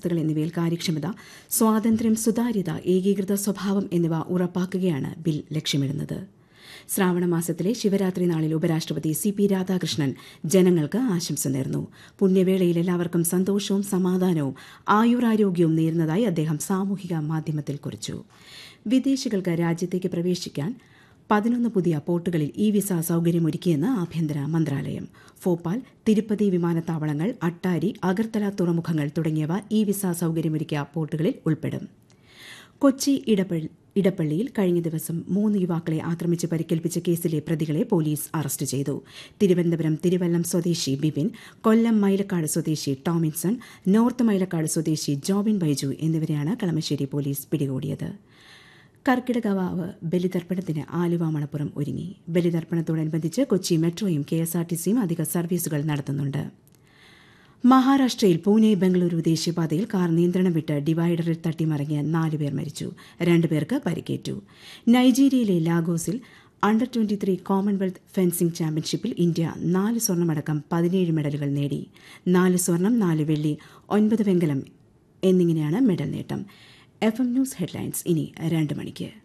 വ്യവസ്ഥകൾ എന്നിവയിൽ കാര്യക്ഷമത സ്വാതന്ത്ര്യം സുതാര്യത ഏകീകൃത സ്വഭാവം എന്നിവ ഉറപ്പാക്കുകയാണ് ബിൽ ലക്ഷ്യമിടുന്നത് ശ്രാവണ മാസത്തിലെ ശിവരാത്രി നാളിൽ ഉപരാഷ്ട്രപതി സി പി രാധാകൃഷ്ണൻ ജനങ്ങൾക്ക് ആശംസ നേർന്നു പുണ്യവേളയിൽ എല്ലാവർക്കും സന്തോഷവും സമാധാനവും ആയുരാരോഗ്യവും നേരുന്നതായി അദ്ദേഹം സാമൂഹിക മാധ്യമത്തിൽ കുറിച്ചു വിദേശികൾക്ക് രാജ്യത്തേക്ക് പ്രവേശിക്കാൻ പതിനൊന്ന് പുതിയ പോർട്ടുകളിൽ ഇ വിസ സൌകര്യമൊരുക്കിയെന്ന് ആഭ്യന്തര മന്ത്രാലയം ഭോപ്പാൽ തിരുപ്പതി വിമാനത്താവളങ്ങൾ അട്ടാരി അഗർത്തല തുറമുഖങ്ങൾ തുടങ്ങിയവ ഇ വിസ സൌകര്യമൊരുക്കിയ പോർട്ടുകളിൽ ഉൾപ്പെടും കൊച്ചി ഇടപ്പള്ളി ഇടപ്പള്ളിയിൽ കഴിഞ്ഞ ദിവസം മൂന്ന് യുവാക്കളെ ആക്രമിച്ച് പരിക്കേൽപ്പിച്ച കേസിലെ പ്രതികളെ പോലീസ് അറസ്റ്റ് ചെയ്തു തിരുവനന്തപുരം തിരുവല്ലം സ്വദേശി ബിപിൻ കൊല്ലം മൈലക്കാട് സ്വദേശി ടോമിൻസൺ നോർത്ത് മൈലക്കാട് സ്വദേശി ജോബിൻ ബൈജു എന്നിവരെയാണ് കളമശ്ശേരി പോലീസ് പിടികൂടിയത് കർക്കിടകവാവ് ബലിതർപ്പണത്തിന് ആലുവ മണപ്പുറം ഒരുങ്ങി ബലിതർപ്പണത്തോടനുബന്ധിച്ച് കൊച്ചി മെട്രോയും കെ എസ് ആർ ടി സിയും അധിക സർവീസുകൾ നടത്തുന്നുണ്ട് മഹാരാഷ്ട്രയിൽ പൂനെ ബംഗളൂരു ദേശീയപാതയിൽ കാർ നിയന്ത്രണം വിട്ട് ഡിവൈഡറിൽ തട്ടിമറിഞ്ഞ് നാലുപേർ മരിച്ചു രണ്ടുപേർക്ക് പരിക്കേറ്റു നൈജീരിയയിലെ ലാഗോസിൽ under twenty three Commonwealth fencing ചാമ്പ്യൻഷിപ്പിൽ ഇന്ത്യ നാല് സ്വർണ്ണമടക്കം പതിനേഴ് മെഡലുകൾ നേടി നാല് സ്വർണം നാല് വെള്ളി ഒൻപത് വെങ്കലം എന്നിങ്ങനെയാണ് മെഡൽ നേട്ടം എഫ് എം ന്യൂസ് ഹെഡ്ലൈൻസ് ഇനി രണ്ട് മണിക്ക്